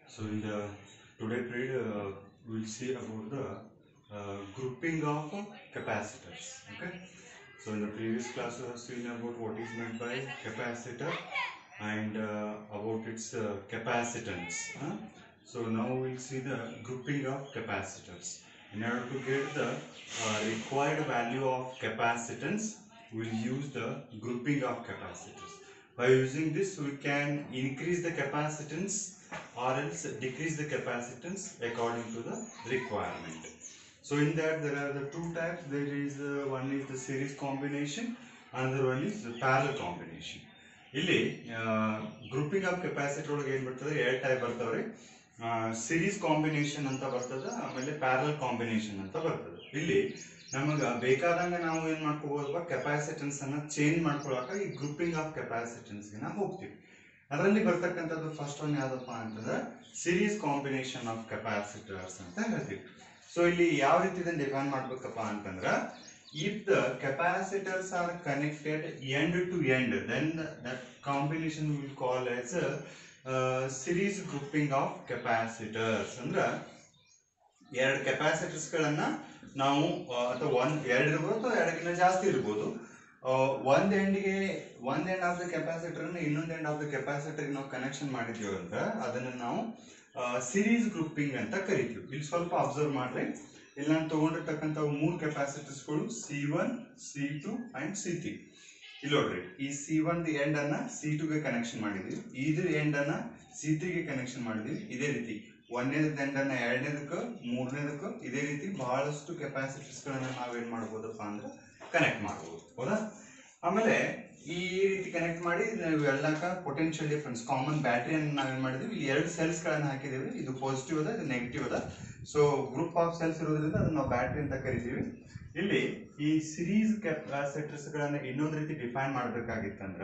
So in the today period, uh, we'll see about the uh, grouping of capacitors. Okay. So in the previous class, we have seen about what is meant by capacitor and uh, about its uh, capacitance. huh? So now we'll see the grouping of capacitors. In order to get the uh, required value of capacitance, we'll use the grouping of capacitors. By using this, we can increase the capacitance or else decrease the capacitance according to the requirement. So in that there are the two types. There is uh, one is the series combination, another one is the parallel combination. ಇಲ್ಲಿ grouping of capacitor ಒಳಗೆ ಏನ್ ಬರ್ತದೆ ಎರಡು type ಬರ್ತಾವ್ರಿ series combination ಅಂತ ಬರ್ತದೆ ಆಮೇಲೆ parallel combination ಅಂತ ಬರ್ತದೆ ಇಲ್ಲಿ ನಮಗ ಬೇಕಾದಂಗ ನಾವು ಏನ್ ಮಾಡ್ಕೋಬಹುದಪ್ಪ ಕೆಪಾಸಿಟನ್ಸ್ ಅನ್ನ ಚೇಂಜ್ ಮಾಡ್ಕೊಳಕ ಈ ಗ್ರೂಪಿಂಗ್ ಆಫ್ ಕೆಪಾಸಿಟನ್ಸ್ ಗೆ ನಾವು ಹೋಗ್ತೀವಿ ಅದರಲ್ಲಿ ಬರ್ತಕ್ಕಂಥದ್ದು ಫಸ್ಟ್ ಒನ್ ಯಾವ್ದಪ್ಪ ಅಂತಂದ್ರೆ ಸಿರೀಸ್ ಕಾಂಬಿನೇಷನ್ ಆಫ್ ಕೆಪಾಸಿಟರ್ಸ್ ಅಂತ ಹೇಳ್ತೀವಿ ಸೊ ಇಲ್ಲಿ ಯಾವ ರೀತಿ ಇದನ್ನ ಡಿಫೈನ್ ಮಾಡ್ಬೇಕಪ್ಪ ಅಂತಂದ್ರ if the capacitors are connected end to end then that combination we will call as a uh, series grouping of capacitors ಅಂದ್ರ ಎರಡು ಕೆಪಾಸಿಟರ್ಸ್ ಗಳನ್ನ ನಾವು ಆ, ಅಥವಾ ಒಂದ್ ಎರಡು ಇರ್ಬೋದು ಅಥವಾ ಎರಡಕ್ಕಿಂತ ಜಾಸ್ತಿ ಇರ್ಬೋದು ಆ, ಒಂದ್ ಎಂಡ್ಗೆ ಒಂದ್ ಎಂಡ್ ಆಫ್ ದ ಕೆಪಾಸಿಟರ್ ಇನ್ನೊಂದ್ ಎಂಡ್ ಆಫ್ ದ ಕೆಪಾಸಿಟರ್ ನಾವು ಕನೆಕ್ಷನ್ ಮಾಡಿದೀವಿ ಅಂತ ಅದನ್ನ ನಾವು ಸಿರೀಸ್ ಗ್ರೂಪಿಂಗ್ ಅಂತ ಕರಿತೀವಿ ಇಲ್ಲಿ ಸ್ವಲ್ಪ ಅಬ್ಸರ್ವ್ ಮಾಡ್ರಿ ಇಲ್ಲಿ ನಾನು ತಗೊಂಡಿರ್ತಕ್ಕಂಥ ಮೂರು ಕೆಪಾಸಿಟರ್ಸ್ಗಳು C one C two and C three ಇಲ್ಲಿ ನೋಡ್ರಿ ಈ ಸಿ ಒನ್ ಎಂಡ್ ಅನ್ನ ಸಿ ಟು ಗೆ ಕನೆಕ್ಷನ್ ಮಾಡಿದ್ವಿ ಇದ್ರ ಎಂಡ್ ಅನ್ನ ಸಿ ತ್ರೀ ಗೆ ಕನೆಕ್ಷನ್ ಮಾಡಿದ್ವಿ ಇದೇ ರೀತಿ ಒಂದನೇದ ಎಂಡ್ ಅನ್ನ ಎರಡನೇದಕ್ಕೆ ಮೂರನೇದಕ್ಕೆ ಇದೇ ರೀತಿ ಬಹಳಷ್ಟು ಕೆಪಾಸಿಟರ್ಸ್ ಗಳನ್ನ ನಾವೇನ್ ಮಾಡ್ಬೋದಪ್ಪ ಅಂದ್ರೆ ಕನೆಕ್ಟ್ ಮಾಡ್ಬೋದು ಹೌದಾ ಆಮೇಲೆ ಈ ರೀತಿ ಕನೆಕ್ಟ್ ಮಾಡಿ ನಾವು ಎಲ್ಲಕ್ಕ ಪೊಟೆನ್ಶಿಯಲ್ ಡಿಫ್ರೆನ್ಸ್ ಕಾಮನ್ ಬ್ಯಾಟ್ರಿಯನ್ನು ನಾವೇನ್ ಮಾಡಿದ್ವಿ ಇಲ್ಲಿ ಎರಡು ಸೆಲ್ಸ್ ಗಳನ್ನ ಹಾಕಿದೀವಿ ಇದು ಪಾಸಿಟಿವ್ ಅದ ಇದು ನೆಗೆಟಿವ್ ಅದ ಸೊ ಗ್ರೂಪ್ ಆಫ್ ಸೆಲ್ಸ್ ಇರೋದ್ರಿಂದ ಅದನ್ನ ನಾವು ಬ್ಯಾಟ್ರಿ ಅಂತ ಕರಿತೀವಿ ಇಲ್ಲಿ ಈ ಸಿರೀಸ್ ಕೆಪಾಸಿಟರ್ಸ್ ಗಳನ್ನ ಇನ್ನೊಂದ್ ರೀತಿ ಡಿಫೈನ್ ಮಾಡ್ಬೇಕಾಗಿತ್ತಂದ್ರ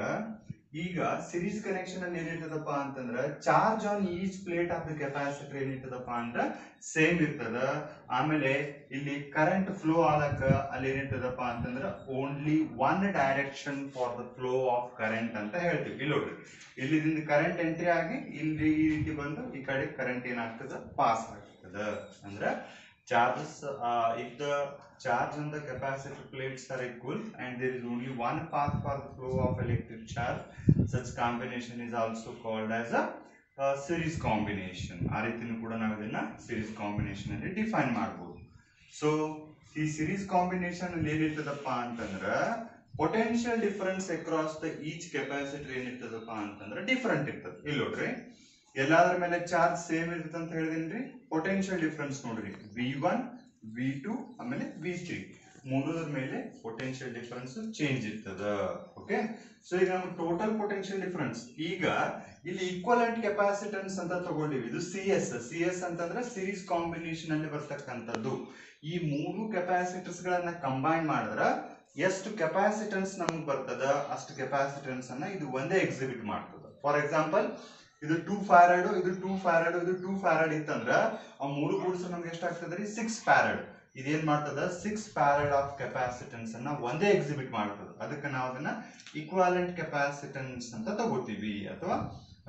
ಈಗ ಸಿರೀಸ್ ಕನೆಕ್ಷನ್ ಅಲ್ಲಿ ಏನಿರ್ತದಪ್ಪ ಅಂತಂದ್ರ charge on each plate of the capacitor ಏನಿರ್ತದಪ್ಪ ಅಂದ್ರ ಸೇಮ್ ಇರ್ತದ ಆಮೇಲೆ ಇಲ್ಲಿ ಕರೆಂಟ್ ಫ್ಲೋ ಆದಕ್ಕ ಅಲ್ಲಿ ಏನಿರ್ತದಪ್ಪ ಅಂತಂದ್ರ only one direction for the flow of current ಅಂತ ಹೇಳ್ತೀವಿ ಇಲ್ಲಿ ನೋಡ್ರಿ ಇಲ್ಲಿದಿಂದ ಕರೆಂಟ್ ಎಂಟ್ರಿ ಆಗಿ ಇಲ್ಲಿ ಈ ರೀತಿ ಬಂದು ಈ ಕಡೆ ಕರೆಂಟ್ ಏನಾಗ್ತದ ಪಾಸ್ ಆಗ್ತದ ಅಂದ್ರ charges if the charge on the capacitor plates are equal and there is only one path for the flow of electric charge such combination is also called as a uh, series combination ಆ ರೀತಿನೂ ಕೂಡ ನಾವು ಇದನ್ನ series combination ಅಲ್ಲಿ define ಮಾಡಬಹುದು so ಈ series combination ಅಲ್ಲಿ ಏನಿರ್ತದಪ್ಪ ಅಂತಂದ್ರ potential difference across the each capacitor ಏನಿರ್ತದಪ್ಪ ಅಂತಂದ್ರ ಡಿಫರೆಂಟ್ ಇರ್ತದೆ ಇಲ್ಲಿ ನೋಡ್ರಿ ಎಲ್ಲಾದ್ರ ಮೇಲೆ ಚಾರ್ಜ್ ಸೇಮ್ ಇರ್ತದೆ ಅಂತ ಹೇಳಿದೇನ್ರಿ ಪೊಟೆನ್ಶಿಯಲ್ ಡಿಫರೆನ್ಸ್ ನೋಡ್ರಿ ವಿ ಒನ್ ವಿ ಟು ಆಮೇಲೆ ವಿ ತ್ರೀ ಮೂರರ ಮೇಲೆ ಪೊಟೆನ್ಶಿಯಲ್ ಡಿಫರೆನ್ಸ್ ಚೇಂಜ್ ಇರ್ತದ ಓಕೆ ಸೊ ಈಗ ನಮ್ಗೆ ಟೋಟಲ್ ಪೊಟೆನ್ಶಿಯಲ್ ಡಿಫರೆನ್ಸ್ ಈಗ ಇಲ್ಲಿ ಈಕ್ವಲೆಂಟ್ ಕೆಪಾಸಿಟನ್ಸ್ ಅಂತ ತಗೊಂಡಿವಿ ಇದು ಸಿ ಎಸ್ ಸಿ ಎಸ್ ಅಂತಂದ್ರೆ ಸಿರೀಸ್ ಕಾಂಬಿನೇಷನ್ ಅಲ್ಲಿ ಬರ್ತಕ್ಕಂಥದ್ದು ಈ ಮೂರು ಕೆಪಾಸಿಟರ್ಸ್ ಗಳನ್ನ ಕಂಬೈನ್ ಮಾಡಿದ್ರ ಎಷ್ಟು ಕೆಪಾಸಿಟನ್ಸ್ ನಮ್ಗೆ ಬರ್ತದ ಅಷ್ಟು ಕೆಪಾಸಿಟನ್ಸ್ ಅನ್ನ ಇದು ಒಂದೇ ಎಕ್ಸಿಬಿಟ್ ಮಾಡ್ತದ ಫಾರ್ ಎಕ್ಸಾಂಪಲ್ ಇದು ಟೂ ಫ್ಯಾರಡ್ ಇದು ಟೂ ಫ್ಯಾರಡ್ ಇದು ಟೂ ಫ್ಯಾರಡ್ ಇತ್ತಂದ್ರ ಆ ಮೂರು ಕೂಡಿಸ ನಮ್ಗೆ ಎಷ್ಟಾಗ್ತದ್ರಿ ಸಿಕ್ಸ್ ಫ್ಯಾರಡ್ ಇದೇನ್ ಮಾಡ್ತದ ಸಿಕ್ಸ್ ಫ್ಯಾರಡ್ ಆಫ್ ಕೆಪಾಸಿಟನ್ಸ್ ಅನ್ನ ಒಂದೇ ಎಕ್ಸಿಬಿಟ್ ಮಾಡ್ತದ ಅದಕ್ಕೆ ನಾವು ಅದನ್ನ ಇಕ್ವಾಲೆಂಟ್ ಕೆಪಾಸಿಟನ್ಸ್ ಅಂತ ತಗೋತೀವಿ ಅಥವಾ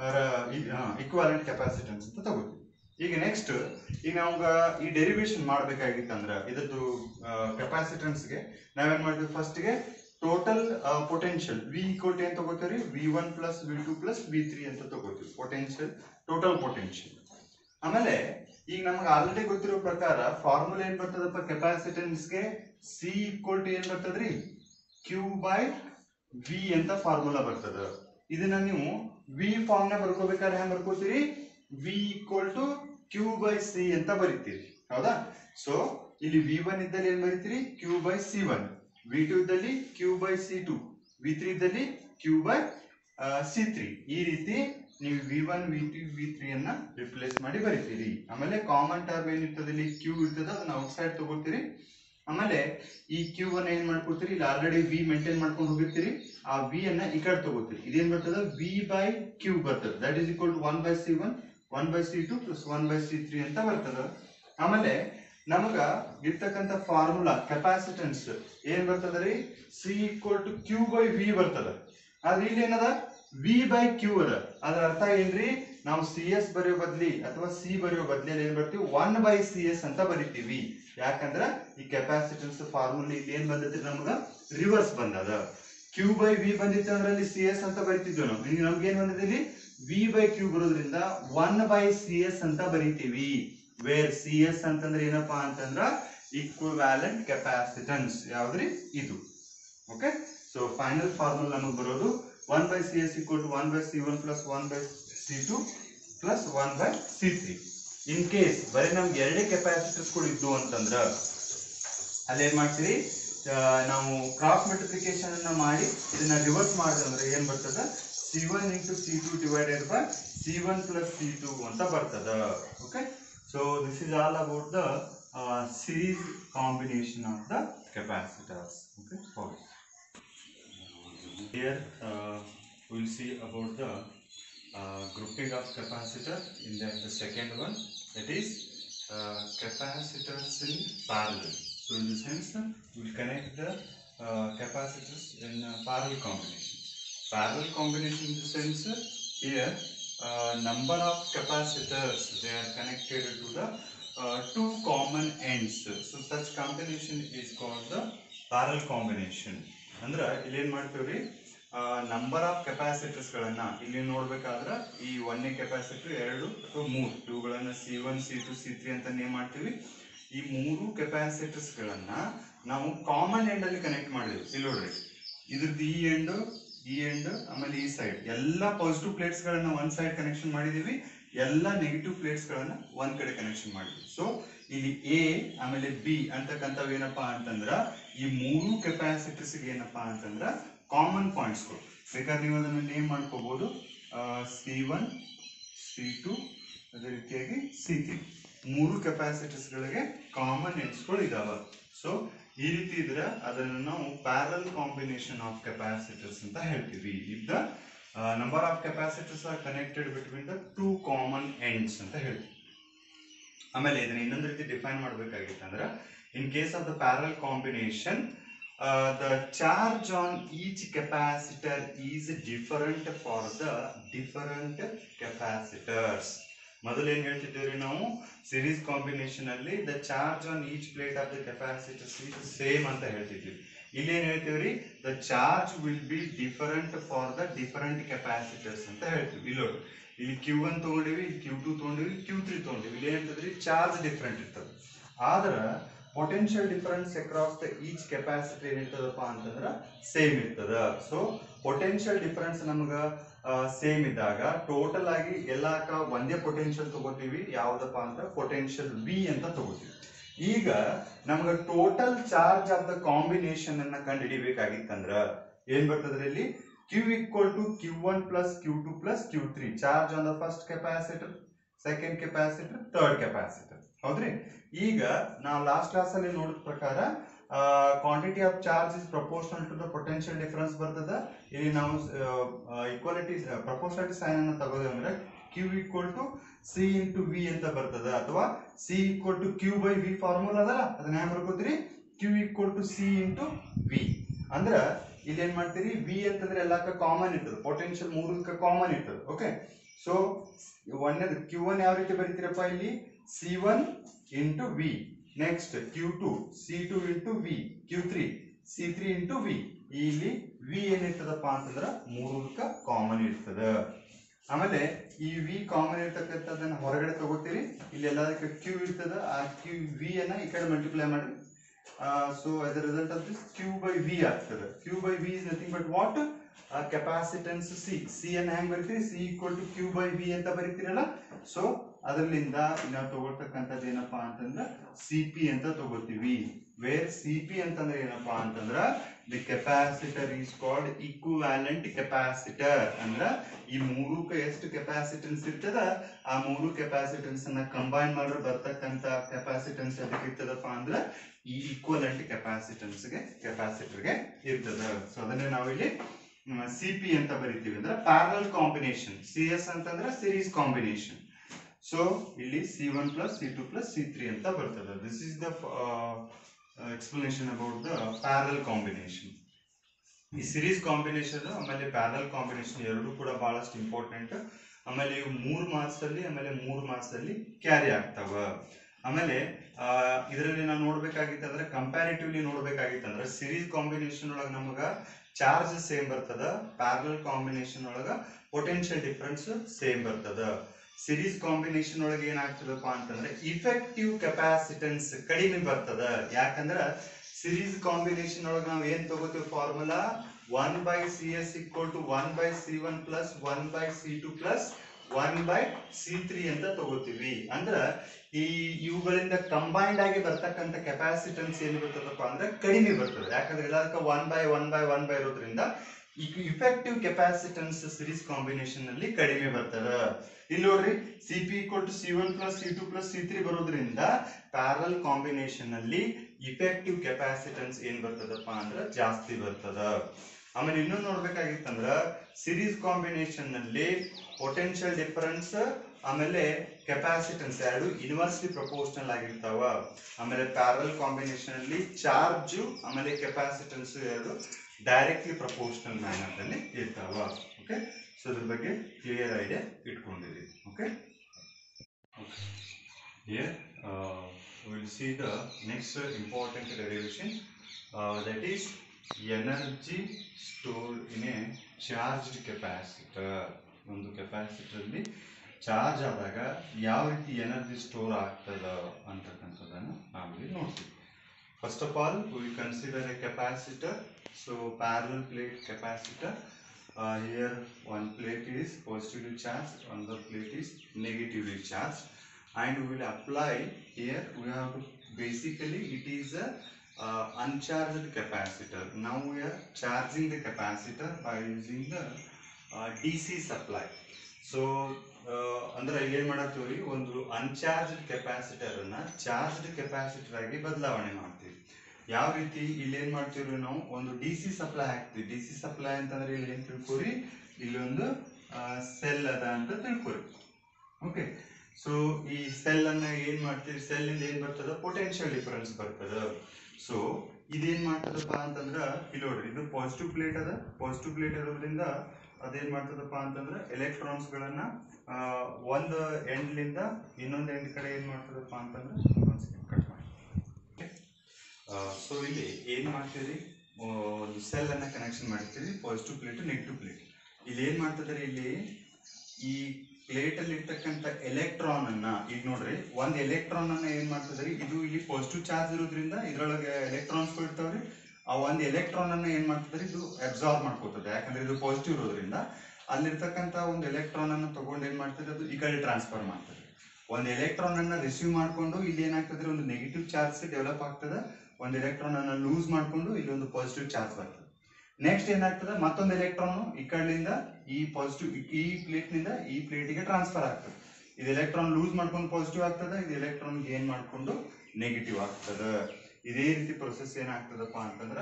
ಇಕ್ವಾಲೆಂಟ್ ಕೆಪಾಸಿಟನ್ಸ್ ಅಂತ ತಗೋತೀವಿ ಈಗ ನೆಕ್ಸ್ಟ್ ಈಗ ನಮ್ಗ ಈ ಡೆರಿವೇಶನ್ ಮಾಡ್ಬೇಕಾಗಿತ್ತಂದ್ರ ಇದ್ರದ್ದು ಕೆಪಾಸಿಟನ್ಸ್ಗೆ ನಾವೇನ್ ಮಾಡ್ತೀವಿ ಫಸ್ಟ್ಗೆ total potential V equal to ಏನ್ ತಗೋತೀವಿ V one plus V two plus V three ಅಂತ ತಗೋತೀವಿ ಪೊಟೆನ್ಶಿಯಲ್ ಟೋಟಲ್ ಪೊಟೆನ್ಶಿಯಲ್ ಆಮೇಲೆ ಈಗ ನಮ್ಗೆ ಆಲ್ರೆಡಿ ಗೊತ್ತಿರೋ ಪ್ರಕಾರ ಫಾರ್ಮುಲಾ ಏನ್ ಬರ್ತದಪ್ಪ ಕೆಪಾಸಿಟನ್ಸ್ಗೆ ಸಿ ಈಕ್ವಲ್ ಟು ಏನ್ ಬರ್ತದ್ರಿ ಕ್ಯೂ ಬೈ ವಿ ಅಂತ ಫಾರ್ಮುಲಾ ಬರ್ತದ ಇದನ್ನ ನೀವು ವಿ ಫಾರ್ಮ್ ನ ಬರ್ಕೋಬೇಕಾದ್ರೆ ಹೆಂಗ್ ಬರ್ಕೋತೀರಿ V equal to Q by C ಅಂತ ಬರಿತೀರಿ ಹೌದಾ ಸೊ ಇಲ್ಲಿ ವಿ ಒನ್ ಇದ್ದಲ್ಲಿ ಏನ್ ಬರಿತೀರಿ Q by C one V two ಇದ್ದಲ್ಲಿ Q by C two V three ಇದ್ದಲ್ಲಿ ಕ್ಯೂ ಬೈ ಸಿ ತ್ರೀ ಈ ರೀತಿ ನೀವು V one V two V three ಅನ್ನ ರಿಪ್ಲೇಸ್ ಮಾಡಿ ಬರಿತೀರಿ ಆಮೇಲೆ ಕಾಮನ್ ಟರ್ಮ್ ಏನಿರ್ತದೆ ಇಲ್ಲಿ ಕ್ಯೂ ಇರ್ತದೆ ಅದನ್ನ ಔಟ್ ಸೈಡ್ ತಗೋತೀರಿ ಆಮೇಲೆ ಈ ಕ್ಯೂ ಅನ್ನ ಏನ್ ಮಾಡ್ಕೊತೀರಿ ಇಲ್ಲಿ ಆಲ್ರೆಡಿ ವಿ ಮೇಂಟೈನ್ ಮಾಡ್ಕೊಂಡು ಹೋಗಿರ್ತೀರಿ ಆ ವಿ ಅನ್ನ ಈ ಕಡೆ ತಗೋತೀರಿ ಇದೇನ್ ಬರ್ತದೆ ವಿ ಬೈ ಕ್ಯೂ ಬರ್ತದೆ that is equal to one by C one one by C two plus one by C three ಅಂತ ಬರ್ತದ ಆಮೇಲೆ ನಮಗ ಇರ್ತಕ್ಕಂಥ ಫಾರ್ಮುಲಾ ಕೆಪಾಸಿಟನ್ಸ್ ಏನ್ ಬರ್ತದ ರೀ C equal to Q by V ಬರ್ತದ ಆದ್ರೆ ಇಲ್ಲಿ ಏನದ ವಿ ಬೈ ಕ್ಯೂ ಅದ ಅದ್ರ ಅರ್ಥ ಏನ್ರಿ ನಾವು ಸಿ ಎಸ್ ಬರೆಯೋ ಬದ್ಲಿ ಅಥವಾ ಸಿ ಬರೆಯೋ ಬದ್ಲಿ ಏನ್ ಬರ್ತೀವಿ ಒನ್ ಬೈ ಸಿ ಎಸ್ ಅಂತ ಬರಿತೀವಿ ಯಾಕಂದ್ರ ಈ ಕೆಪಾಸಿಟನ್ಸ್ ಫಾರ್ಮುಲಾ ಇಲ್ಲಿ ಏನ್ ಬಂದೈತಿ ನಮ್ಗ ರಿವರ್ಸ್ ಬಂದದ ಕ್ಯೂ ಬೈ ವಿ ಬಂದಿತ್ತು ಅಂದ್ರೆ ಅಲ್ಲಿ ಸಿ ಎಸ್ ಅಂತ ಬರಿತಿದ್ವಿ ನಾವು ಈಗ ನಮ್ಗೆ ಏನ್ ಬಂದಿದೆ ಇಲ್ಲಿ ವಿ ಬೈ ಕ್ಯೂ ಬರೋದ್ರಿಂದ ಒನ್ ಬೈ ಸಿ ಎಸ್ ಅಂತ ಬರಿತೀವಿ ವೇರ್ ಸಿ ಎಸ್ ಅಂತಂದ್ರೆ ಏನಪ್ಪಾ ಅಂತಂದ್ರ ಈಕ್ವಿವ್ಯಾಲೆಂಟ್ ಕೆಪಾಸಿಟನ್ಸ್ ಯಾವ್ದ್ರಿ ಇದು ಓಕೆ ಸೊ ಫೈನಲ್ ಫಾರ್ಮುಲಾ ನಮಗೆ ಬರೋದು one by C S equal to one by C one plus one by C two plus one by C three in case ಬರೀ ನಮ್ಗೆ ಎರಡೇ ಕೆಪಾಸಿಟರ್ಸ್ಗಳು ಇದ್ದು ಅಂತಂದ್ರ ಅಲ್ಲಿ ಏನ್ ಮಾಡ್ತೀವಿ ಆ, ನಾವು ಕ್ರಾಸ್ ಮಲ್ಟಿಪ್ಲಿಕೇಶನ್ ಅನ್ನ ಮಾಡಿ ಇದನ್ನ ರಿವರ್ಸ್ ಮಾಡಿದ್ರೆ ಏನ್ ಬರ್ತದ C one into C two divided by C one plus C two ಅಂತ ಬರ್ತದ okay so this is all about the series combination of the capacitors okay Here uh, we'll see about the uh, grouping of capacitor in the, the second one that is uh, capacitors in parallel. So in the sense uh, we'll connect the uh, capacitors in uh, parallel combination. Parallel combination in the sense uh, here uh, number of capacitors they are connected to the uh, two common ends. So such combination is called the parallel combination. ಅಂದ್ರ ಇಲ್ಲಿ ಏನ್ ಮಾಡ್ತೀವ್ರಿ number of capacitors ಗಳನ್ನ ಇಲ್ಲಿ ನೋಡ್ಬೇಕಾದ್ರ ಈ ಒಂದನೇ capacitor ಎರಡು ಅಥವಾ ಮೂರು ಇವುಗಳನ್ನ C one C two C three ಅಂತ ನೇಮ್ ಮಾಡ್ತೀವಿ ಈ ಮೂರು ಕೆಪಾಸಿಟರ್ಸ್ ಗಳನ್ನ ನಾವು ಕಾಮನ್ ಎಂಡ್ ಅಲ್ಲಿ ಕನೆಕ್ಟ್ ಮಾಡಿದ್ವಿ ಇಲ್ಲಿ ನೋಡ್ರಿ ಇದ್ರದ್ದು ಈ ಎಂಡ್ ಈ ಎಂಡ್ ಆಮೇಲೆ ಈ ಸೈಡ್ ಎಲ್ಲ ಪಾಸಿಟಿವ್ ಪ್ಲೇಟ್ಸ್ ಗಳನ್ನ ಒಂದ್ ಸೈಡ್ ಕನೆಕ್ಷನ್ ಮಾಡಿದೀವಿ ಎಲ್ಲ ನೆಗೆಟಿವ್ ಪ್ಲೇಟ್ಸ್ ಗಳನ್ನ ಒಂದ್ ಕಡೆ ಕನೆಕ್ಷನ್ ಮಾಡಿದ್ವಿ ಸೊ ಇಲ್ಲಿ ಎ ಆಮೇಲೆ ಬಿ ಅಂತಕ್ಕಂಥವು ಏನಪ್ಪಾ ಅಂತಂದ್ರ ಈ ಮೂರು ಕೆಪಾಸಿಟರ್ಸ್ ಏನಪ್ಪಾ ಅಂತಂದ್ರ ಕಾಮನ್ ಪಾಯಿಂಟ್ಸ್ಗಳು ಬೇಕಾದ್ರೆ ನೀವು ಅದನ್ನು ನೇಮ್ ಮಾಡ್ಕೋಬಹುದು ಸಿ ಒನ್ ಸಿ ಟು ಅದೇ ರೀತಿಯಾಗಿ ಸಿ ತ್ರೀ ಮೂರು ಕೆಪಾಸಿಟರ್ಸ್ ಗಳಿಗೆ ಕಾಮನ್ ಎಂಡ್ಸ್ಗಳು ಇದಾವ ಸೊ ಈ ರೀತಿ ಇದ್ರೆ ಅದನ್ನು ನಾವು ಪ್ಯಾರಲ್ ಕಾಂಬಿನೇಷನ್ ಆಫ್ ಕೆಪಾಸಿಟರ್ಸ್ ಅಂತ ಹೇಳ್ತೀವಿ if the number of capacitors are connected between the two common ends ಅಂತ ಹೇಳ್ತೀವಿ ಆಮೇಲೆ ಇದನ್ನ ಇನ್ನೊಂದು ರೀತಿ ಡಿಫೈನ್ ಮಾಡ್ಬೇಕಾಗಿತ್ತಂದ್ರ in case of the parallel combination the charge on each capacitor is different for the different capacitors ಮೊದಲು ಏನ್ ಹೇಳ್ತಿದ್ದೀವಿ ನಾವು ಸಿರೀಸ್ ಕಾಂಬಿನೇಷನ್ ಅಲ್ಲಿ the charge on each plate of the capacitors is same ಅಂತ ಹೇಳ್ತಿದ್ವಿ ಇಲ್ಲಿ ಏನ್ ಹೇಳ್ತೀವ್ರಿ the charge will be different for the different capacitors ಅಂತ ಹೇಳ್ತೀವಿ ಇಲ್ಲಿ ನೋಡಿ ಇಲ್ಲಿ ಕ್ಯೂ ಒನ್ ತಗೊಂಡಿವಿ ಇಲ್ಲಿ ಕ್ಯೂ ಟು ತಗೊಂಡಿವಿ ಕ್ಯೂ ತ್ರೀ ತಗೊಂಡಿವಿ ಇಲ್ಲಿ ಏನಿರ್ತದ್ರಿ ಚಾರ್ಜ್ ಡಿಫರೆಂಟ್ ಇರ್ತದೆ ಆದ್ರ potential difference across the each capacity ಏನಿರ್ತದಪ್ಪ ಅಂತಂದ್ರ ಸೇಮ್ ಇರ್ತದ ಸೊ ಪೊಟೆನ್ಷಿಯಲ್ ಡಿಫರೆನ್ಸ್ ನಮ್ಗ ಸೇಮ್ ಇದ್ದಾಗ ಟೋಟಲ್ ಆಗಿ ಎಲ್ಲಾಕ ಒಂದೇ ಪೊಟೆನ್ಷಿಯಲ್ ತಗೋತೀವಿ ಯಾವ್ದಪ್ಪ ಅಂತ ಪೊಟೆನ್ಷಿಯಲ್ ವಿ ಅಂತ ತಗೋತೀವಿ ಈಗ ನಮ್ಗ total charge of the combination ಅನ್ನ ಕಂಡುಹಿಡಿಬೇಕಾಗಿತ್ತಂದ್ರ ಏನ್ ಬರ್ತದ್ರಿ ಇಲ್ಲಿ Q equal to Q1 plus Q2 plus Q3 charge on the first capacitor second capacitor third capacitor ಹೌದ್ರಿ ಈಗ ನಾವು ಲಾಸ್ಟ್ ಕ್ಲಾಸ್ ಅಲ್ಲಿ ನೋಡಿದ ಪ್ರಕಾರ quantity of charge is proportional to the potential difference ಬರ್ತದ ಇಲ್ಲಿ ನಾವು ಈಕ್ವಾಲಿಟಿ ಪ್ರಪೋರ್ಷನಾಲಿಟಿ ಸೈನ್ ಅನ್ನು ತಗೋದು ಅಂದ್ರೆ Q equal to C into V ಅಂತ ಬರ್ತದ ಅಥವಾ C equal to Q by V formula ಅದಲ್ಲ ಅದನ್ನ ಹ್ಯಾಂಗ ಬರ್ಕೋತೀರಿ Q equal to C into V ಅಂದ್ರ ಇಲ್ಲಿ ಏನ್ ಮಾಡ್ತೀರಿ ವಿ ಅಂತಂದ್ರೆ ಎಲ್ಲಕ್ಕ ಕಾಮನ್ ಇರ್ತದೆ ಪೊಟೆನ್ಷಿಯಲ್ ಮೂರಕ್ಕ ಕಾಮನ್ ಇರ್ತದೆ ಓಕೆ ಸೊ ಒಂದನೇದು ಕ್ಯೂ ಒನ್ ಯಾವ ರೀತಿ ಬರೀತೀರಪ್ಪ ಇಲ್ಲಿ C one into V next Q two C two into V Q three C three into V ಇಲ್ಲಿ ವಿ ಏನಿರ್ತದಪ್ಪ ಅಂತಂದ್ರ ಮೂರಕ್ಕ ಕಾಮನ್ ಇರ್ತದ ಆಮೇಲೆ ಈ ವಿ ಕಾಮನ್ ಇರ್ತಕ್ಕಂಥದ್ದನ್ನ ಹೊರಗಡೆ ತಗೋತೀರಿ ಇಲ್ಲಿ ಎಲ್ಲದಕ್ಕೆ ಕ್ಯೂ ಇರ್ತದ ಆ ಕ್ಯೂ ವಿ ಅನ್ನ ಈ ಕಡೆ ಮಲ್ಟಿಪ್ಲೈ ಮಾಡಿ so as a result of this q by v ಆಗ್ತದೆ q by v is nothing but what ಆ ಕೆಪಾಸಿಟನ್ಸ್ ಸಿ ಸಿ ಅನ್ನ ಹೆಂಗ್ ಬರೀತೀರಿ C equal to Q by V ಅಂತ ಬರೀತೀರಲ್ಲ ಸೊ ಅದರಿಂದ ನಾವು ತಗೊಳ್ತಕ್ಕಂಥದ್ದು ಏನಪ್ಪಾ ಅಂತಂದ್ರ ಸಿ ಪಿ ಅಂತ ತಗೋತೀವಿ ವೇರ್ ಸಿ ಪಿ ಅಂತಂದ್ರೆ ಏನಪ್ಪಾ ಅಂತಂದ್ರ the capacitor is called equivalent capacitor ಅಂದ್ರ ಈ ಮೂರಕ್ಕೆ ಎಷ್ಟು ಕೆಪಾಸಿಟನ್ಸ್ ಇರ್ತದ ಆ ಮೂರು ಕೆಪಾಸಿಟನ್ಸ್ ಅನ್ನ ಕಂಬೈನ್ ಮಾಡಿದ್ರೆ ಬರ್ತಕ್ಕಂತ ಕೆಪಾಸಿಟನ್ಸ್ ಅದಕ್ಕೆ ಇರ್ತದಪ್ಪ ಅಂದ್ರ ಈ ಈಕ್ವಲೆಂಟ್ ಕೆಪಾಸಿಟನ್ಸ್ಗೆ ಕೆಪಾಸಿಟರ್ಗೆ ಇರ್ತದ ಸೊ ಅದನ್ನೇ ನಾವಿಲ್ಲಿ ಸಿ ಪಿ ಅಂತ ಬರಿತೀವಿ ಅಂದ್ರೆ ಪ್ಯಾರಲ್ ಕಾಂಬಿನೇಷನ್ ಸಿ ಎಸ್ ಅಂತಂದ್ರೆ ಸಿರೀಸ್ ಕಾಂಬಿನೇಷನ್ ಸೊ ಇಲ್ಲಿ C one plus C two plus C three ಅಂತ ಬರ್ತದೆ this is the explanation about the parallel combination ಈ ಸಿರೀಸ್ ಕಾಂಬಿನೇಷನ್ ಆಮೇಲೆ ಪ್ಯಾರಲ್ ಕಾಂಬಿನೇಷನ್ ಎರಡೂ ಕೂಡ ಬಹಳಷ್ಟು ಇಂಪಾರ್ಟೆಂಟ್ ಆಮೇಲೆ ಇವು ಮೂರು ಮಾರ್ಕ್ಸ್ ಅಲ್ಲಿ ಆಮೇಲೆ ಮೂರು ಮಾರ್ಕ್ಸ್ ಅಲ್ಲಿ ಕ್ಯಾರಿ ಆಗ್ತಾವ ಆಮೇಲೆ ಇದರಲ್ಲಿ ನಾವು ನೋಡ್ಬೇಕಾಗಿತ್ತಂದ್ರೆ ಕಂಪ್ಯಾರಿಟಿವ್ಲಿ ನೋಡ್ಬೇಕಾಗಿತ್ತಂದ್ರೆ ಸಿರೀಸ್ ಕಾಂಬಿನೇಷನ್ ಒಳಗ ನಮಗ ಚಾರ್ಜ್ ಸೇಮ್ ಬರ್ತದ ಪ್ಯಾರಲ್ ಕಾಂಬಿನೇಷನ್ ಒಳಗ ಪೊಟೆನ್ಷಿಯಲ್ ಡಿಫರೆನ್ಸ್ ಸೇಮ್ ಬರ್ತದ ಸಿರೀಸ್ ಕಾಂಬಿನೇಷನ್ ಒಳಗೆ ಏನಾಗ್ತದಪ್ಪ ಅಂತಂದ್ರೆ ಇಫೆಕ್ಟಿವ್ ಕೆಪಾಸಿಟೆನ್ಸ್ ಕಡಿಮೆ ಬರ್ತದ ಯಾಕಂದ್ರ ಸಿರೀಸ್ ಕಾಂಬಿನೇಷನ್ ಒಳಗೆ ನಾವು ಏನ್ ತಗೋತೀವಿ formula one by C S equal to one by C one plus one by C two plus one by C three ಅಂತ ತಗೋತೀವಿ ಅಂದ್ರ ಈ ಇವುಗಳಿಂದ ಕಂಬೈನ್ಡ್ ಆಗಿ ಬರ್ತಕ್ಕಂಥ ಕೆಪಾಸಿಟನ್ಸ್ ಏನ್ ಬರ್ತದಪ್ಪ ಅಂದ್ರೆ ಕಡಿಮೆ ಬರ್ತದೆ ಯಾಕಂದ್ರೆ ಎಲ್ಲದಕ್ಕ one by one by one by ಇರೋದ್ರಿಂದ ಇಫೆಕ್ಟಿವ್ ಕೆಪಾಸಿಟನ್ಸ್ ಸಿರೀಸ್ ಕಾಂಬಿನೇಷನ್ ನಲ್ಲಿ ಕಡಿಮೆ ಬರ್ತದ ಇಲ್ಲಿ ನೋಡ್ರಿ C P equal to C one plus C two plus C three ಬರೋದ್ರಿಂದ ಪ್ಯಾರಲ್ ಕಾಂಬಿನೇಷನ್ ನಲ್ಲಿ ಇಫೆಕ್ಟಿವ್ ಕೆಪಾಸಿಟನ್ಸ್ ಏನ್ ಬರ್ತದಪ್ಪ ಅಂದ್ರೆ ಜಾಸ್ತಿ ಬರ್ತದ ಆಮೇಲೆ ಇನ್ನೂ ನೋಡ್ಬೇಕಾಗಿತ್ತಂದ್ರ ಸಿರೀಸ್ ಕಾಂಬಿನೇಷನ್ ನಲ್ಲಿ ಪೊಟೆನ್ಷಿಯಲ್ ಡಿಫರೆನ್ಸ್ ಆಮೇಲೆ ಕೆಪಾಸಿಟನ್ಸ್ ಎರಡು ಇನ್ವರ್ಸ್ಲಿ ಪ್ರಪೋರ್ಷನಲ್ ಆಗಿರ್ತಾವ ಆಮೇಲೆ ಪ್ಯಾರಲ್ ಕಾಂಬಿನೇಷನ್ ಅಲ್ಲಿ ಚಾರ್ಜ್ ಆಮೇಲೆ ಕೆಪಾಸಿಟನ್ಸ್ ಎರಡು ಡೈರೆಕ್ಟ್ಲಿ ಪ್ರಪೋರ್ಷನಲ್ ಮ್ಯಾನರ್ ಅಲ್ಲಿ ಇರ್ತಾವ ಓಕೆ ಸೊ ಅದ್ರ ಬಗ್ಗೆ ಕ್ಲಿಯರ್ ಐಡಿಯಾ ಇಟ್ಕೊಂಡಿರಿ okay Here uh, we'll see the next important derivation uh, that is energy stored in a charged capacitor. ಒಂದು ಕೆಪಾಸಿಟರ್ ಅಲ್ಲಿ ಚಾರ್ಜ್ ಆದಾಗ ಯಾವ ರೀತಿ ಎನರ್ಜಿ ಸ್ಟೋರ್ ಆಗ್ತದ ಅಂತಕ್ಕಂಥದ್ದನ್ನು ನಾವಿಲ್ಲಿ ನೋಡ್ತೀವಿ first of all we consider a capacitor so parallel plate capacitor here one plate is positively charged another plate is negatively charged and we will apply here we have to basically it is a uh, uncharged capacitor now we are charging the capacitor by using the uh, DC supply so ಅಂದ್ರೆ ಇಲ್ಲಿ ಏನ್ ಮಾಡತ್ತೀವ್ರಿ ಒಂದು uncharged capacitor ಅನ್ನ charged capacitor ಆಗಿ ಬದಲಾವಣೆ ಮಾಡ್ತೀವಿ ಯಾವ ರೀತಿ ಇಲ್ಲಿ ಏನ್ ಮಾಡ್ತೀವ್ರಿ ನಾವು ಒಂದು ಡಿ ಸಿ ಸಪ್ಲೈ ಹಾಕ್ತಿವಿ ಡಿ ಸಿ ಸಪ್ಲೈ ಅಂತಂದ್ರೆ ಇಲ್ಲಿ ಏನ್ ತಿಳ್ಕೊರಿ ಇಲ್ಲಿ ಒಂದು ಸೆಲ್ ಅದ ಅಂತ ತಿಳ್ಕೊರಿ ಓಕೆ ಸೊ ಈ ಸೆಲ್ ಅನ್ನ ಏನ್ ಮಾಡ್ತೀವಿ ಸೆಲ್ ಇಂದ ಏನ್ ಬರ್ತದ ಪೊಟೆನ್ಶಿಯಲ್ ಡಿಫರೆನ್ಸ್ ಬರ್ತದ ಸೊ ಇದೇನ್ ಮಾಡ್ತದಪ್ಪ ಅಂತಂದ್ರ ಇಲ್ಲಿ ನೋಡ್ರಿ ಇದು ಪಾಸಿಟಿವ್ ಪ್ಲೇಟ್ ಅದ ಪಾಸಿಟಿವ್ ಪ್ಲೇಟ್ ಇರೋದ್ರಿಂದ ಅದೇನ್ ಮಾಡ್ತದಪ್ಪ ಅಂತಂದ್ರೆ ಎಲೆಕ್ಟ್ರಾನ್ಸ್ ಗಳನ್ನ ಆ, ಒಂದ್ ಎಂಡ್ ಲಿಂದ ಇನ್ನೊಂದ್ ಎಂಡ್ ಕಡೆ ಏನ್ ಮಾಡ್ತದಪ್ಪ ಅಂತಂದ್ರೆ ಕಟ್ ಮಾಡಿ ಸೊ ಇಲ್ಲಿ ಏನ್ ಮಾಡ್ತೀರಿ ಆ, ಒಂದು ಸೆಲ್ ಅನ್ನ ಕನೆಕ್ಷನ್ ಮಾಡ್ತೀರಿ ಪಾಸಿಟಿವ್ ಪ್ಲೇಟ್ ನೆಗೆಟಿವ್ ಪ್ಲೇಟ್ ಇಲ್ಲಿ ಏನ್ ಮಾಡ್ತಿದ್ದಾರೆ ಇಲ್ಲಿ ಈ ಪ್ಲೇಟ್ ಅಲ್ಲಿ ಇರ್ತಕ್ಕಂಥ ಎಲೆಕ್ಟ್ರಾನ್ ಅನ್ನ ಈಗ ನೋಡ್ರಿ ಒಂದ್ ಎಲೆಕ್ಟ್ರಾನ್ ಅನ್ನ ಏನ್ ಮಾಡ್ತಿದ್ರಿ ಇದು ಇಲ್ಲಿ ಪಾಸಿಟಿವ್ ಚಾರ್ಜ್ ಇರೋದ್ರಿಂದ ಇದ್ರೊಳಗೆ ಎಲೆಕ್ಟ್ರಾನ್ಸ್ ಇರ್ತಾವ್ರಿ ಆ ಒಂದ್ ಎಲೆಕ್ಟ್ರಾನ್ ಅನ್ನ ಏನ್ ಮಾಡ್ತಿದ್ರಿ ಇದು ಅಬ್ಸಾರ್ಬ್ ಮಾಡ್ಕೋತದೆ ಯಾಕಂದ್ರೆ ಇದು ಪಾಸಿಟಿವ್ ಇರೋದ್ರಿಂದ ಅಲ್ಲಿರ್ತಕ್ಕಂಥ ಒಂದು ಎಲೆಕ್ಟ್ರಾನ್ ಅನ್ನ ತಗೊಂಡು ಏನ್ ಮಾಡ್ತದೆ ಅದು ಈ ಕಡೆ ಟ್ರಾನ್ಸ್ಫರ್ ಮಾಡ್ತದೆ ಒಂದು ಎಲೆಕ್ಟ್ರಾನ್ ಅನ್ನ ರಿಸೀವ್ ಮಾಡ್ಕೊಂಡು ಇಲ್ಲಿ ಏನಾಗ್ತದೆ ಒಂದು ನೆಗೆಟಿವ್ ಚಾರ್ಜ್ ಡೆವಲಪ್ ಆಗ್ತದೆ ಒಂದು ಎಲೆಕ್ಟ್ರಾನ್ ಅನ್ನ ಲೂಸ್ ಮಾಡ್ಕೊಂಡು ಇಲ್ಲಿ ಒಂದು ಪಾಸಿಟಿವ್ ಚಾರ್ಜ್ ಬರ್ತದೆ ನೆಕ್ಸ್ಟ್ ಏನಾಗ್ತದೆ ಮತ್ತೊಂದು ಎಲೆಕ್ಟ್ರಾನ್ ಈ ಕಡೆಯಿಂದ ಈ ಪಾಸಿಟಿವ್ ಈ ಪ್ಲೇಟ್ ನಿಂದ ಈ ಪ್ಲೇಟಿಗೆ ಟ್ರಾನ್ಸ್ಫರ್ ಆಗ್ತದೆ ಇದು ಎಲೆಕ್ಟ್ರಾನ್ ಲೂಸ್ ಮಾಡ್ಕೊಂಡು ಪಾಸಿಟಿವ್ ಆಗ್ತದೆ ಇದು ಎಲೆಕ್ಟ್ರಾನ್ ಗೇನ್ ಮಾಡ್ಕೊಂಡು ನೆಗೆಟಿವ್ ಆಗ್ತದೆ ಇದೇ ರೀತಿ ಪ್ರೊಸೆಸ್ ಏನಾಗ್ತದಪ್ಪ ಅಂತಂದ್ರ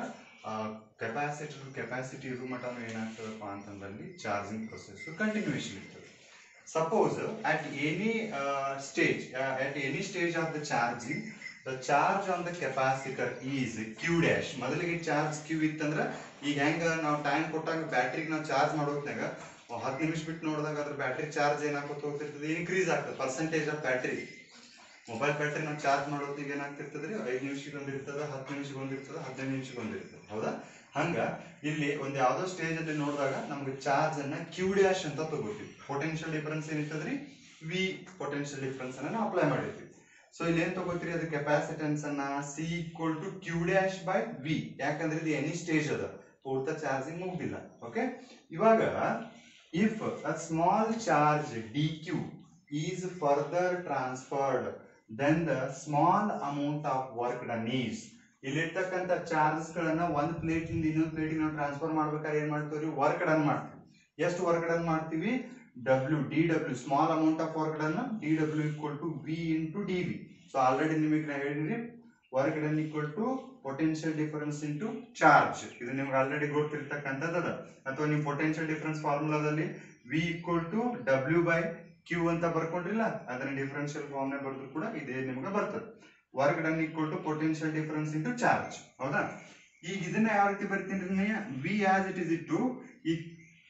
ಕೆಪಾಸಿಟಿ ಕೆಪಾಸಿಟಿ ಇರೋ ಮಟನು ಏನಾಗ್ತದಪ್ಪ ಅಂತಂದಲ್ಲಿ ಚಾರ್ಜಿಂಗ್ ಪ್ರೊಸೆಸ್ ಕಂಟಿನ್ಯೂಷನ್ ಇರ್ತದೆ suppose at any uh, stage uh, at any stage of the charging the charge on the capacitor is q dash ಮೊದಲಿಗೆ ಚಾರ್ಜ್ q ಇತ್ತಂದ್ರ ಈಗ ಹೆಂಗ ನಾವು ಟೈಮ್ ಕೊಟ್ಟಾಗ ಬ್ಯಾಟ್ರಿಗೆ ನಾವು ಚಾರ್ಜ್ ಮಾಡೋತ್ನಾಗ ಹತ್ತು ನಿಮಿಷ ಬಿಟ್ಟು ನೋಡಿದಾಗ ಅದ್ರ ಬ್ಯಾಟ್ರಿ ಚಾರ್ಜ್ ಏನಾಗ್ಕೊತ ಹೋಗ್ತಿರ್ತದೆ ಇನ್ಕ್ರೀಸ್ ಆಗ್ತದೆ percentage of battery mobile battery ನಾವು ಚಾರ್ಜ್ ಮಾಡೋತ್ತಿಗೆ ಏನಾಗ್ತಿರ್ತದ್ರಿ ಐದು ನಿಮಿಷಕ್ಕೆ ಒಂದಿರ್ತದ ಹತ್ತು ನಿಮಿಷಕ್ಕೆ ಒಂದಿರ್ತದ ಹದಿನೈದು ನಿಮಿಷಕ್ಕೆ ಒಂದಿರ್ತದೆ ಹೌದಾ ಹಂಗ ಇಲ್ಲಿ ಒಂದ್ ಯಾವ್ದೋ ಸ್ಟೇಜ್ ಅಲ್ಲಿ ನೋಡಿದಾಗ ನಮ್ಗೆ ಚಾರ್ಜ್ ಅನ್ನ ಕ್ಯೂ ಡ್ಯಾಶ್ ಅಂತ ತಗೋತೀವಿ ಪೊಟೆನ್ಶಿಯಲ್ ಡಿಫರೆನ್ಸ್ ಏನಿರ್ತದ್ರಿ ವಿ ಪೊಟೆನ್ಶಿಯಲ್ ಡಿಫರೆನ್ಸ್ ಅನ್ನ ನಾವು ಅಪ್ಲೈ ಮಾಡಿರ್ತೀವಿ ಸೊ ಇಲ್ಲಿ ಏನ್ ತಗೋತೀರಿ ಅದು ಕೆಪಾಸಿಟೆನ್ಸ್ ಅನ್ನ C equal to Q dash by V ಯಾಕಂದ್ರೆ ಇದು ಎನಿ ಸ್ಟೇಜ್ ಅದ ಪೂರ್ತ ಚಾರ್ಜಿಂಗ್ ಮುಗ್ದಿಲ್ಲ ಓಕೆ ಇವಾಗ if a small charge D Q is further transferred then the small amount of work done is ಇಲ್ಲಿರ್ತಕ್ಕಂಥ ಚಾರ್ಜಸ್ ಗಳನ್ನ ಒಂದ್ ಪ್ಲೇಟ್ ಇಂದ ಇನ್ನೊಂದ್ ಪ್ಲೇಟ್ ನಾವು ಟ್ರಾನ್ಸ್ಫರ್ ಮಾಡ್ಬೇಕಾದ್ರೆ ಏನ್ ಮಾಡ್ತೀವಿ ವರ್ಕ್ ಡನ್ ಮಾಡ್ತೀವಿ ಎಷ್ಟು ವರ್ಕ್ ಡನ್ ಮಾಡ್ತೀವಿ W D W small amount of work done D W equal to V into D V so already ನಿಮಗೆ ನಾ ಹೇಳಿದ್ರಿ work done equal to potential difference into charge ಇದು ನಿಮ್ಗೆ ಆಲ್ರೆಡಿ ಗೊತ್ತಿರ್ತಕ್ಕಂಥದ್ದು ಅದ ಅಥವಾ ನೀವು ಪೊಟೆನ್ಶಿಯಲ್ ಡಿಫರೆನ್ಸ್ ಫಾರ್ಮುಲಾದಲ್ಲಿ V equal to W by Q ಅಂತ ಬರ್ಕೊಂಡಿಲ್ಲ ಅದನ್ನ ಡಿಫರೆನ್ಶಿಯಲ್ ಫಾರ್ಮ್ ನ ಬರೆದ್ರು ಕೂಡ ಇದೇ ನಿಮ್ಗೆ ಬರ್ತದೆ work done equal to potential difference into charge ಹೌದಾ ಈಗ ಇದನ್ನ ಯಾವ ರೀತಿ ಬರ್ತೀನಿ ವಿ ಆಸ್ ಇಟ್ ಇಸ್ ಇಟ್ಟು ಈ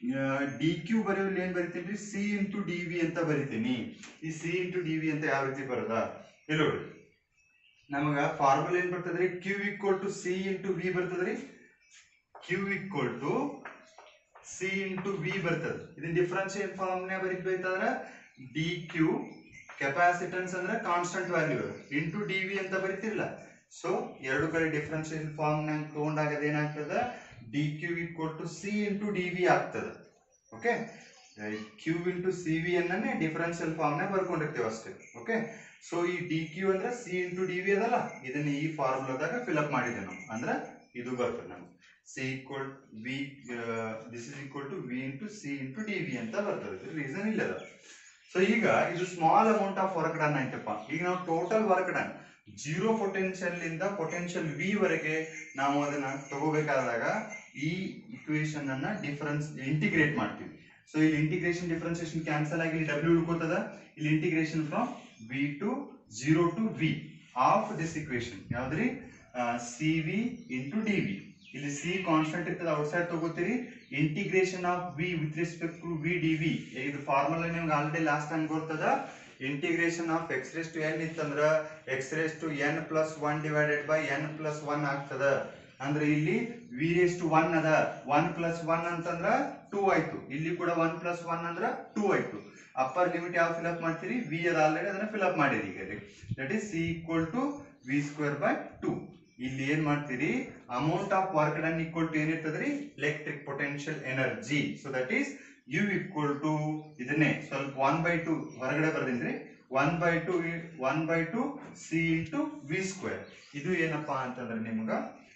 ಡಿ ಕ್ಯೂ ಬರೆಯುವಲ್ಲಿ ಏನ್ ಬರಿತೀನಿ ಸಿ ಇಂಟು ಡಿ ವಿ ಅಂತ ಬರಿತೀನಿ ಈ ಸಿ ಇಂಟು ಡಿ ವಿ ಅಂತ ಯಾವ ರೀತಿ ಬರೋದ ಇಲ್ಲಿ ನೋಡ್ರಿ ನಮಗ ಫಾರ್ಮುಲಾ ಏನ್ ಬರ್ತದ್ರಿ Q equal to C into V ಬರ್ತದ್ರಿ Q equal to C into V ಬರ್ತದ ಇದನ್ನ ಡಿಫ್ರೆನ್ಶಿಯಲ್ ಫಾರ್ಮ್ನ ಬರೀಬೇಕಂದ್ರ ಡಿ ಕ್ಯೂ ಕೆಪಾಸಿಟನ್ಸ್ ಅಂದ್ರೆ constant value into D V ಅಂತ ಬರಿತಿರಲ್ಲ ಸೊ ಎರಡು ಕಡೆ ಡಿಫ್ರೆನ್ಶಿಯಲ್ ಫಾರ್ಮ್ ನಂಗೆ ತಗೊಂಡಾಗ ಏನಾಗ್ತದ D Q equal to C into D V ಆಗ್ತದ okay Q into C V ಅನ್ನೇ ಡಿಫರೆನ್ಷಿಯಲ್ ಫಾರ್ಮ್ ನ ಬರ್ಕೊಂಡಿರ್ತೀವಿ ಅಷ್ಟೇ ಓಕೆ ಸೊ ಈ ಡಿ ಕ್ಯೂ ಅಂದ್ರೆ ಸಿ ಇಂಟು ಡಿ ವಿ ಅದಲ್ಲ ಇದನ್ನ ಈ ಫಾರ್ಮುಲಾದಾಗ ಫಿಲ್ಅಪ್ ಮಾಡಿದೆ ನಾವು ಅಂದ್ರೆ ಇದು ಬರ್ತದೆ ನಮ್ಗೆ C equal V this is equal to V into C into D V ಅಂತ ಬರ್ತದೆ ರೀಸನ್ ಇಲ್ಲ ಸೊ ಈಗ ಇದು small amount of work done ಆಯ್ತಪ್ಪ ಈಗ ನಾವು total work done zero potential ಇಂದ ಪೊಟೆನ್ಷಿಯಲ್ ವಿ ವರೆಗೆ ನಾವು ಅದನ್ನ ತಗೋಬೇಕಾದಾಗ ಈ ಇಕ್ವೇಶನ್ ಅನ್ನ ಡಿಫರೆನ್ಸ್ ಇಂಟಿಗ್ರೇಟ್ ಮಾಡ್ತೀವಿ ಸೊ ಇಲ್ಲಿ ಇಂಟಿಗ್ರೇಷನ್ ಡಿಫರೆನ್ಸಿಯೇಷನ್ ಕ್ಯಾನ್ಸಲ್ ಆಗಿ ಇಲ್ಲಿ ಡಬ್ಲ್ಯೂ ಉಳ್ಕೋತದ ಇಲ್ಲಿ integration from V to zero to V of this equation ಯಾವ್ದ್ರಿ C V into D V ಇಲ್ಲಿ ಸಿ ಕಾನ್ಸ್ಟೆಂಟ್ ಇರ್ತದೆ ಔಟ್ ಸೈಡ್ ತಗೋತೀರಿ integration of V with respect to V D V ಇದು formula ನಿಮ್ಗೆ already last time ಗೊತ್ತದ integration of X raise to N ಇತ್ತಂದ್ರ X raise to N plus one divided by N plus one ಆಗ್ತದ ಅಂದ್ರೆ ಇಲ್ಲಿ V raise to one ಅದ one plus one ಅಂತಂದ್ರ two ಆಯ್ತು ಇಲ್ಲಿ ಕೂಡ ಒನ್ ಪ್ಲಸ್ ಒನ್ ಅಂದ್ರ ಟೂ ಆಯ್ತು ಅಪ್ಪರ್ ಲಿಮಿಟ್ ಯಾವ ಫಿಲ್ ಅಪ್ ಮಾಡ್ತೀರಿ ವಿ ಅದ ಆಲ್ರೆಡಿ ಅದನ್ನ ಫಿಲ್ ಅಪ್ ಮಾಡಿರಿ ಈಗ that is C equal to V square by two ಇಲ್ಲಿ ಏನ್ ಮಾಡ್ತೀರಿ amount of work done equal to ಏನಿರ್ತದ್ರಿ electric potential energy so that is U equal to ಇದನ್ನೇ ಸ್ವಲ್ಪ ಒನ್ ಬೈ ಟು ಹೊರಗಡೆ ಬರ್ದಿನ್ರಿ one by two one by two C into V square ಇದು ಏನಪ್ಪಾ ಅಂತಂದ್ರೆ ನಿಮ್ಗ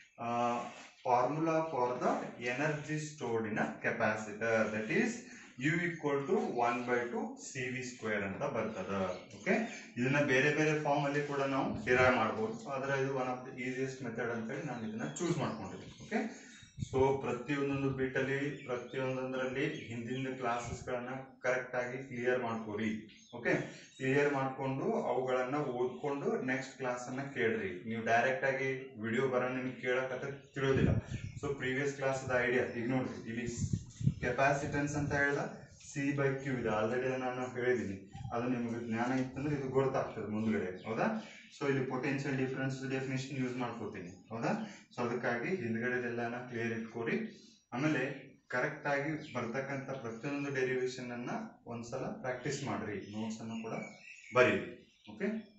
formula for the energy stored in capacitor that is U equal to one by two C V square ಅಂತ ಬರ್ತದ okay ಇದನ್ನ ಬೇರೆ ಬೇರೆ ಫಾರ್ಮ್ ಅಲ್ಲಿ ಕೂಡ ನಾವು ಡಿರೈವ್ ಮಾಡ್ಬೋದು ಆದ್ರೆ ಇದು one of the easiest method ಅಂತೇಳಿ ನಾನು ಇದನ್ನ ಚೂಸ್ ಮಾಡ್ಕೊಂಡಿದ್ದೀನಿ ಓಕೆ ಸೊ ಪ್ರತಿಯೊಂದೊಂದು ಬೀಟಲ್ಲಿ ಪ್ರತಿಯೊಂದೊಂದರಲ್ಲಿ ಹಿಂದಿನ ಕ್ಲಾಸಸ್ಗಳನ್ನ ಕರೆಕ್ಟ್ ಆಗಿ ಕ್ಲಿಯರ್ ಮಾಡ್ಕೋರಿ ಓಕೆ ಕ್ಲಿಯರ್ ಮಾಡ್ಕೊಂಡು ಅವುಗಳನ್ನ ಓದ್ಕೊಂಡು ನೆಕ್ಸ್ಟ್ ಕ್ಲಾಸ್ ಅನ್ನ ಕೇಳ್ರಿ ನೀವು ಡೈರೆಕ್ಟ್ ಆಗಿ ವಿಡಿಯೋ ಬರೋ ನಿಮ್ಗೆ ಕೇಳಕತ್ತ ತಿಳಿಯೋದಿಲ್ಲ ಸೊ ಪ್ರೀವಿಯಸ್ ಕ್ಲಾಸ್ ಐಡಿಯಾ ಈಗ ನೋಡ್ರಿ ಇಲ್ಲಿ ಕೆಪಾಸಿಟನ್ಸ್ ಅಂತ ಹೇಳ್ದ ಸಿ ಬೈ ಕ್ಯೂ ಇದೆ ಆಲ್ರೆಡಿ ನಾನು ಹೇಳಿದ್ದೀನಿ ಅದು ನಿಮ್ಗೆ ಜ್ಞಾನ ಇತ್ತಂದ್ರೆ ಇದು ಗೊತ್ತಾಗ್ತದೆ ಮುಂದ್ಗಡೆ ಹೌದಾ ಸೊ ಇಲ್ಲಿ ಪೊಟೆನ್ಷಿಯಲ್ ಡಿಫರೆನ್ಸ್ ಡೆಫಿನೇಷನ್ ಯೂಸ್ ಮಾಡ್ಕೋತೀನಿ ಹೌದಾ ಸೊ ಅದಕ್ಕಾಗಿ ಹಿಂದ್ಗಡೆದೆಲ್ಲನ ಕ್ಲಿಯರ್ ಇಟ್ಕೊರಿ ಆಮೇಲೆ ಕರೆಕ್ಟ್ ಆಗಿ ಬರ್ತಕ್ಕಂಥ ಪ್ರತಿಯೊಂದು ಡೆರಿವೇಶನ್ ಅನ್ನ ಒಂದ್ಸಲ ಪ್ರಾಕ್ಟೀಸ್ ಮಾಡ್ರಿ ನೋಟ್ಸ್ ಅನ್ನು ಕೂಡ ಬರೀರಿ ಓಕೆ